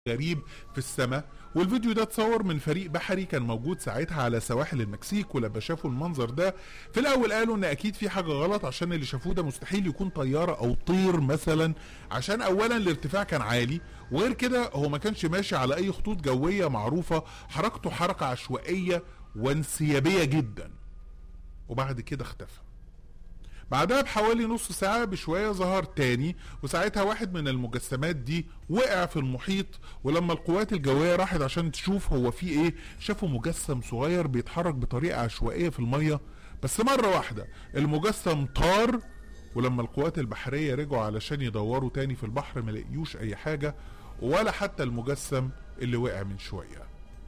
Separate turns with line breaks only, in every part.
غريب في السماء والفيديو ده اتصور من فريق بحري كان موجود ساعتها على سواحل المكسيك ولما شافوا المنظر ده في الاول قالوا ان اكيد في حاجه غلط عشان اللي شافوه ده مستحيل يكون طياره او طير مثلا عشان اولا الارتفاع كان عالي وغير كده هو ما كانش ماشي على اي خطوط جويه معروفه حركته حركه عشوائيه وانسيابيه جدا وبعد كده اختفى بعدها بحوالي نص ساعة بشوية ظهر تاني وساعتها واحد من المجسمات دي وقع في المحيط ولما القوات الجوية راحت عشان تشوف هو في ايه شافوا مجسم صغير بيتحرك بطريقة عشوائية في المية بس مرة واحدة المجسم طار ولما القوات البحرية رجعوا علشان يدوروا تاني في البحر ما لقيوش اي حاجة ولا حتى المجسم اللي وقع من شوية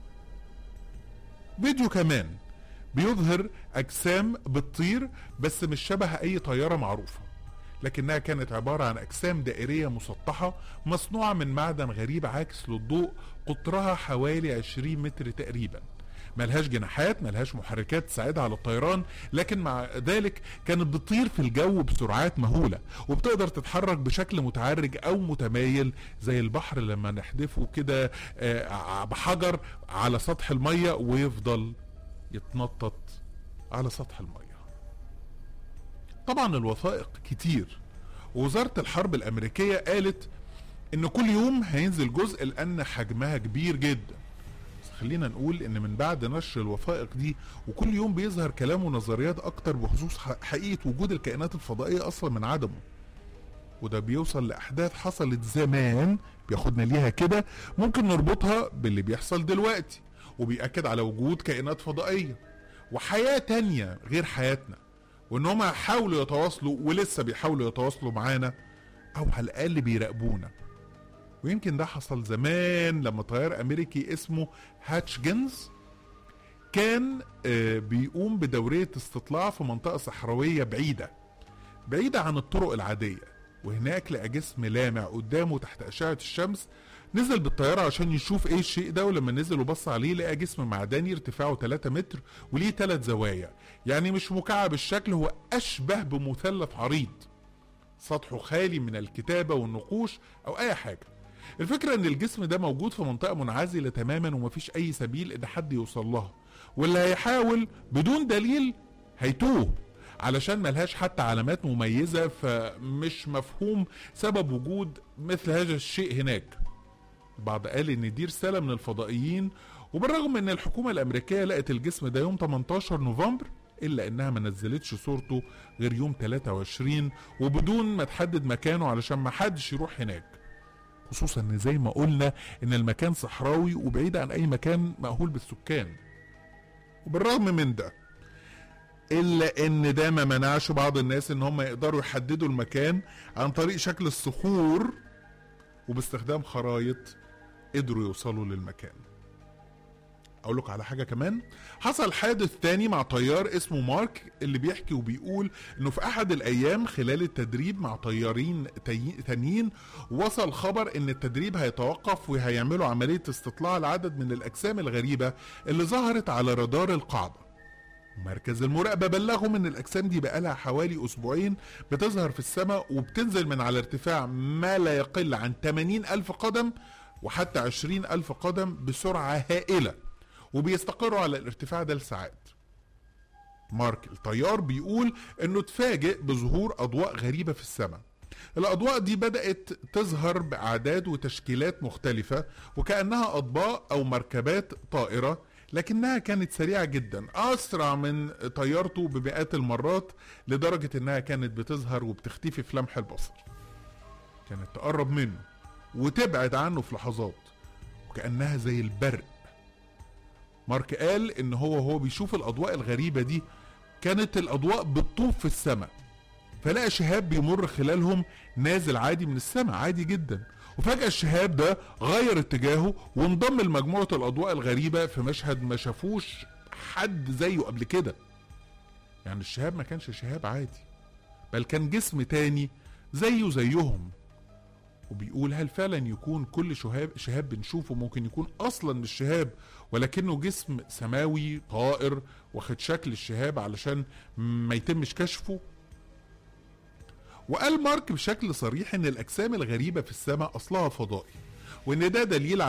فيديو كمان بيظهر اجسام بتطير بس مش شبه اي طياره معروفه لكنها كانت عباره عن اجسام دائريه مسطحه مصنوعه من معدن غريب عاكس للضوء قطرها حوالي 20 متر تقريبا ملهاش جناحات ملهاش محركات تساعدها على الطيران لكن مع ذلك كانت بتطير في الجو بسرعات مهولة وبتقدر تتحرك بشكل متعرج أو متمايل زي البحر لما نحدفه كده آه، بحجر على سطح المية ويفضل يتنطط على سطح المية طبعا الوثائق كتير ووزارة الحرب الأمريكية قالت إن كل يوم هينزل جزء لأن حجمها كبير جدا بس خلينا نقول إن من بعد نشر الوثائق دي وكل يوم بيظهر كلام ونظريات أكتر بخصوص حقيقة وجود الكائنات الفضائية أصلا من عدمه وده بيوصل لأحداث حصلت زمان بياخدنا ليها كده ممكن نربطها باللي بيحصل دلوقتي وبيأكد على وجود كائنات فضائية وحياة تانية غير حياتنا وان هم حاولوا يتواصلوا ولسه بيحاولوا يتواصلوا معانا او على الاقل بيراقبونا ويمكن ده حصل زمان لما طيار امريكي اسمه هاتشجنز كان آه، بيقوم بدورية استطلاع في منطقة صحراوية بعيدة بعيدة عن الطرق العادية وهناك لقى جسم لامع قدامه تحت أشعة الشمس نزل بالطيارة عشان يشوف ايه الشيء ده ولما نزل وبص عليه لقى جسم معدني ارتفاعه 3 متر وليه 3 زوايا يعني مش مكعب الشكل هو أشبه بمثلث عريض سطحه خالي من الكتابة والنقوش أو أي حاجة الفكرة ان الجسم ده موجود في منطقة منعزلة تماما ومفيش اي سبيل ان حد يوصل لها واللي هيحاول بدون دليل هيتوه علشان ملهاش حتى علامات مميزة فمش مفهوم سبب وجود مثل هذا الشيء هناك البعض قال ان دي رسالة من الفضائيين وبالرغم ان الحكومة الامريكية لقت الجسم ده يوم 18 نوفمبر الا انها ما نزلتش صورته غير يوم 23 وبدون ما تحدد مكانه علشان ما حدش يروح هناك خصوصا ان زي ما قلنا ان المكان صحراوي وبعيد عن اي مكان مأهول بالسكان وبالرغم من ده الا ان ده ما منعش بعض الناس ان هم يقدروا يحددوا المكان عن طريق شكل الصخور وباستخدام خرايط قدروا يوصلوا للمكان اقول لك على حاجه كمان حصل حادث تاني مع طيار اسمه مارك اللي بيحكي وبيقول انه في احد الايام خلال التدريب مع طيارين تي- تانيين وصل خبر ان التدريب هيتوقف وهيعملوا عمليه استطلاع لعدد من الاجسام الغريبه اللي ظهرت على رادار القاعده مركز المراقبة بلغهم ان الاجسام دي بقالها حوالي اسبوعين بتظهر في السماء وبتنزل من على ارتفاع ما لا يقل عن 80 الف قدم وحتى 20 الف قدم بسرعة هائلة وبيستقروا على الارتفاع ده لساعات مارك الطيار بيقول انه اتفاجئ بظهور اضواء غريبة في السماء الاضواء دي بدأت تظهر باعداد وتشكيلات مختلفة وكأنها اطباق او مركبات طائرة لكنها كانت سريعة جدا اسرع من طيارته بمئات المرات لدرجة انها كانت بتظهر وبتختفي في لمح البصر كانت تقرب منه وتبعد عنه في لحظات وكأنها زي البرق مارك قال ان هو هو بيشوف الاضواء الغريبة دي كانت الاضواء بتطوف في السماء فلقى شهاب بيمر خلالهم نازل عادي من السماء عادي جدا وفجأة الشهاب ده غير اتجاهه وانضم لمجموعة الأضواء الغريبة في مشهد ما شافوش حد زيه قبل كده يعني الشهاب ما كانش شهاب عادي بل كان جسم تاني زيه زيهم وبيقول هل فعلا يكون كل شهاب شهاب بنشوفه ممكن يكون اصلا مش شهاب ولكنه جسم سماوي طائر واخد شكل الشهاب علشان ما يتمش كشفه وقال مارك بشكل صريح ان الاجسام الغريبه في السماء اصلها فضائي وان ده دليل